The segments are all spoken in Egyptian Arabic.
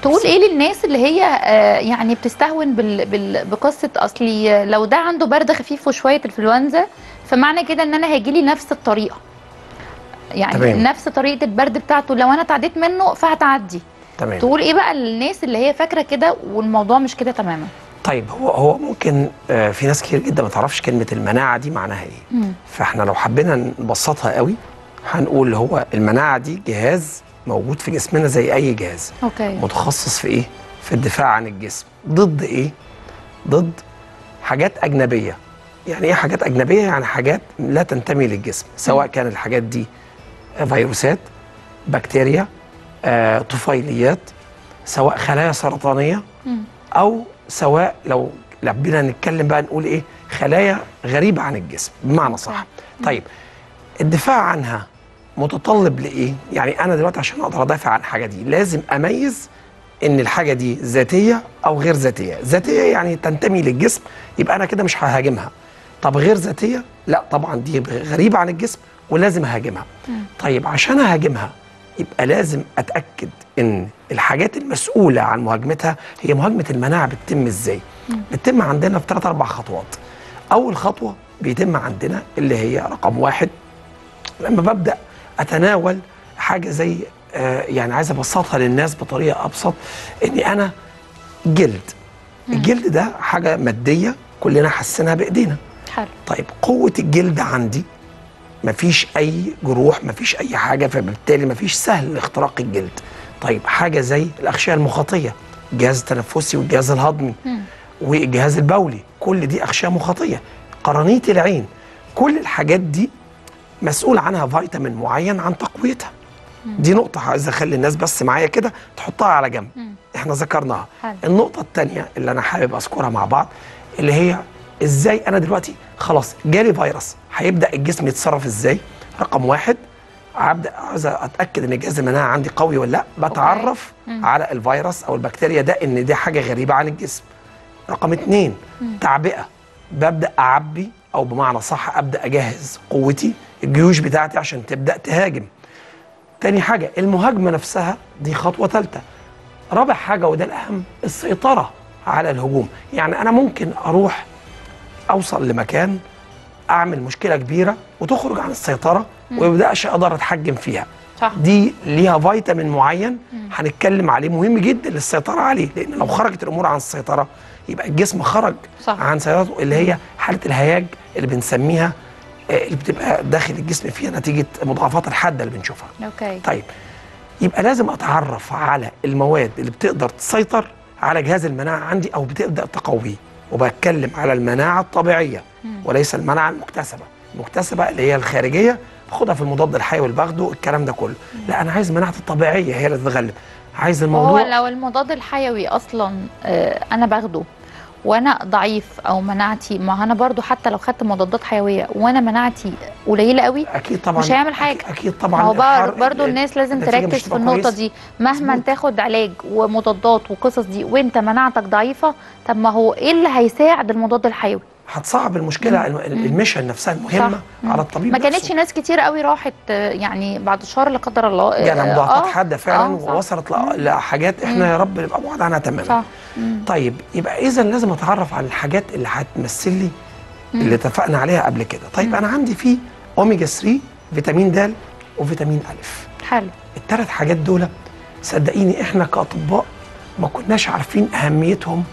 تقول ايه للناس اللي هي آه، يعني بتستهون بال... بال... بقصه اصلي لو ده عنده برد خفيف وشويه انفلونزا فمعنى كده ان انا هيجي لي نفس الطريقه يعني تمام. تمام. نفس طريقه البرد بتاعته لو انا تعديت منه فهتعدي تمام تقول ايه بقى للناس اللي هي فاكره كده والموضوع مش كده تماما طيب هو هو ممكن آه، في ناس كتير جدا ما تعرفش كلمه المناعه دي معناها ايه مم. فاحنا لو حبينا نبسطها قوي هنقول هو المناعه دي جهاز موجود في جسمنا زي اي جهاز اوكي متخصص في ايه في الدفاع عن الجسم ضد ايه ضد حاجات اجنبيه يعني ايه حاجات اجنبيه يعني حاجات لا تنتمي للجسم سواء كان الحاجات دي فيروسات بكتيريا آه، طفيليات سواء خلايا سرطانيه مم. او سواء لو لبينا نتكلم بقى نقول ايه خلايا غريبه عن الجسم بمعنى صح طيب الدفاع عنها متطلب لايه يعني انا دلوقتي عشان اقدر ادافع عن الحاجه دي لازم اميز ان الحاجه دي ذاتيه او غير ذاتيه ذاتيه يعني تنتمي للجسم يبقى انا كده مش ههاجمها طب غير ذاتيه لا طبعا دي غريبه عن الجسم ولازم اهاجمها طيب عشان اهاجمها يبقى لازم اتاكد ان الحاجات المسؤوله عن مهاجمتها هي مهاجمه المناعه بتتم ازاي بتتم عندنا في ثلاث اربع خطوات اول خطوه بيتم عندنا اللي هي رقم واحد لما ببدا اتناول حاجه زي آه يعني عايز ابسطها للناس بطريقه ابسط اني انا جلد الجلد ده حاجه ماديه كلنا حاسينها بايدينا حلو طيب قوه الجلد عندي مفيش اي جروح مفيش اي حاجه فبالتالي مفيش سهل اختراق الجلد طيب حاجه زي الاغشيه المخاطيه الجهاز التنفسي والجهاز الهضمي والجهاز البولي كل دي اغشيه مخاطيه قرنيه العين كل الحاجات دي مسؤول عنها فيتامين معين عن تقويتها دي نقطة عايز أخلي الناس بس معايا كده تحطها على جنب إحنا ذكرناها حلو. النقطة التانية اللي أنا حابب أذكرها مع بعض اللي هي إزاي أنا دلوقتي خلاص جالي فيروس هيبدأ الجسم يتصرف إزاي رقم واحد هبدا عايز اتاكد ان جهاز المناعه عندي قوي ولا لا بتعرف على الفيروس او البكتيريا ده ان دي حاجه غريبه عن الجسم رقم اتنين تعبئه ببدا اعبي او بمعنى صح ابدا اجهز قوتي الجيوش بتاعتي عشان تبدا تهاجم تاني حاجه المهاجمه نفسها دي خطوه ثالثه رابع حاجه وده الاهم السيطره على الهجوم يعني انا ممكن اروح اوصل لمكان اعمل مشكله كبيره وتخرج عن السيطره وما يبداش اقدر اتحكم فيها صح دي ليها فيتامين معين هنتكلم عليه مهم جدا للسيطره عليه لان لو خرجت الامور عن السيطره يبقى الجسم خرج صح. عن سيطرته اللي هي حاله الهياج اللي بنسميها آه، اللي بتبقى داخل الجسم فيها نتيجه مضاعفات الحاده اللي بنشوفها اوكي طيب يبقى لازم اتعرف على المواد اللي بتقدر تسيطر على جهاز المناعه عندي او بتبدا تقويه وبتكلم على المناعه الطبيعيه وليس المناعه المكتسبه المكتسبه اللي هي الخارجيه باخدها في المضاد الحيوي اللي باخده الكلام ده كله لا انا عايز مناعتي الطبيعيه هي اللي تتغلب عايز وهو الموضوع لو المضاد الحيوي اصلا آه، انا باخده وانا ضعيف او مناعتي ما انا برضو حتى لو خدت مضادات حيويه وانا مناعتي قليله قوي اكيد طبعا مش هيعمل حاجة. أكيد, أكيد ما طبعا هو الحر- بر- برضو الناس لازم النتيجة تركز مش في هتبقى النقطه كويسة. دي مهما مظبوط. تاخد علاج ومضادات وقصص دي وانت مناعتك ضعيفه طب ما هو ايه اللي هيساعد المضاد الحيوي هتصعب المشكله الم- الميشن نفسها المهمه صح. على الطبيب ما نفسه. كانتش ناس كتير قوي راحت آه، يعني بعد الشر لا قدر الله آه، يعني مضاعفات آه، حاده فعلا آه، صح. ووصلت ل- لحاجات احنا يا رب نبقى بعاد عنها تماما صح مم. طيب يبقى اذا لازم اتعرف على الحاجات اللي هتمثل لي اللي اتفقنا عليها قبل كده طيب انا عندي فيه اوميجا 3 فيتامين د وفيتامين الف حلو الثلاث حاجات دول صدقيني احنا كاطباء ما كناش عارفين اهميتهم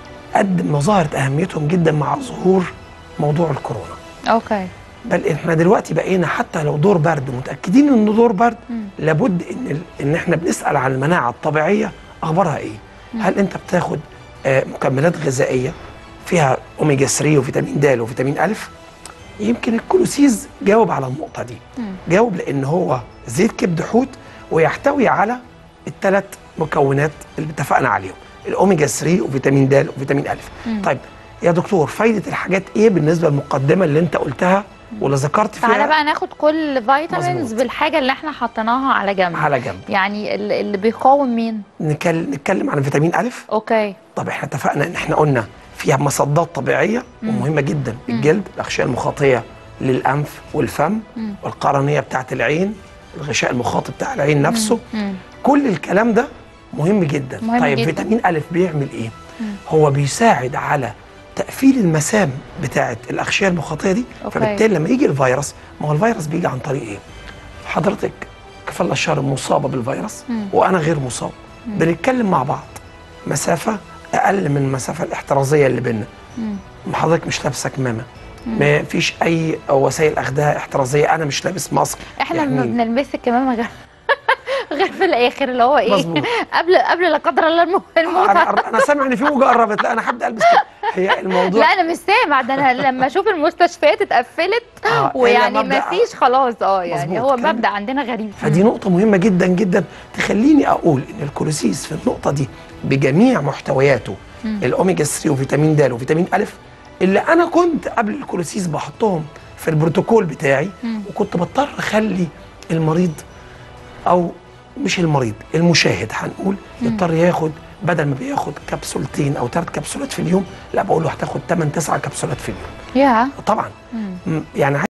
قد ما ظهرت اهميتهم جدا مع ظهور موضوع الكورونا اوكي بل احنا دلوقتي بقينا حتى لو دور برد متاكدين انه دور برد لابد ان ال- ان احنا بنسال عن المناعه الطبيعيه اخبارها ايه هل انت بتاخد آه، مكملات غذائيه فيها اوميجا 3 وفيتامين د وفيتامين الف يمكن الكولوسيز جاوب على النقطه دي جاوب لان هو زيت كبد حوت ويحتوي على الثلاث مكونات اللي اتفقنا عليهم الاوميجا 3 وفيتامين د وفيتامين الف طيب يا دكتور فايده الحاجات ايه بالنسبه للمقدمه اللي انت قلتها واللي ذكرت فيها تعالى بقى ناخد كل فيتامينز مظبوط. بالحاجه اللي احنا حطيناها على جنب على جنب يعني ال- اللي بيقاوم مين نتكلم نتكلم عن فيتامين الف اوكي طب احنا اتفقنا ان احنا قلنا فيها مصدات طبيعيه ومهمه جدا الجلد الاغشيه المخاطيه للانف والفم والقرنيه بتاعه العين الغشاء المخاطي بتاع العين نفسه مم. كل الكلام ده مهم جدا مهم طيب جداً. فيتامين أ بيعمل إيه؟ مم. هو بيساعد على تقفيل المسام بتاعة الأغشية المخاطية دي أوكي. فبالتالي لما يجي الفيروس ما هو الفيروس بيجي عن طريق إيه؟ حضرتك كفالة الشهر مصابة بالفيروس مم. وأنا غير مصاب بنتكلم مع بعض مسافة أقل من المسافة الاحترازية اللي بيننا مم. حضرتك مش لابسة كمامة ما فيش أي وسائل أخدها احترازية أنا مش لابس ماسك احنا ما يحميني. بنلبسك كمان غير غير في الاخر اللي هو ايه مظبوط. قبل قبل لا قدر الله المو- الموت انا انا سامع ان في موجه قربت لا انا هبدا البس كده هي الموضوع لا انا مش سامع ده انا لما اشوف المستشفيات اتقفلت آه، ويعني إلا مبدأ- ما فيش خلاص اه يعني مظبوط. هو كلام- مبدا عندنا غريب فدي نقطة مهمة جدا جدا تخليني أقول إن الكولوسيس في النقطة دي بجميع محتوياته الأوميجا 3 وفيتامين د وفيتامين أ اللي أنا كنت قبل الكولوسيس بحطهم في البروتوكول بتاعي وكنت بضطر أخلي المريض أو مش المريض المشاهد هنقول يضطر ياخد بدل ما بياخد كبسولتين أو ثلاث كبسولات في اليوم لا بقول له هتاخد 8 9 كبسولات في اليوم يا طبعا م- يعني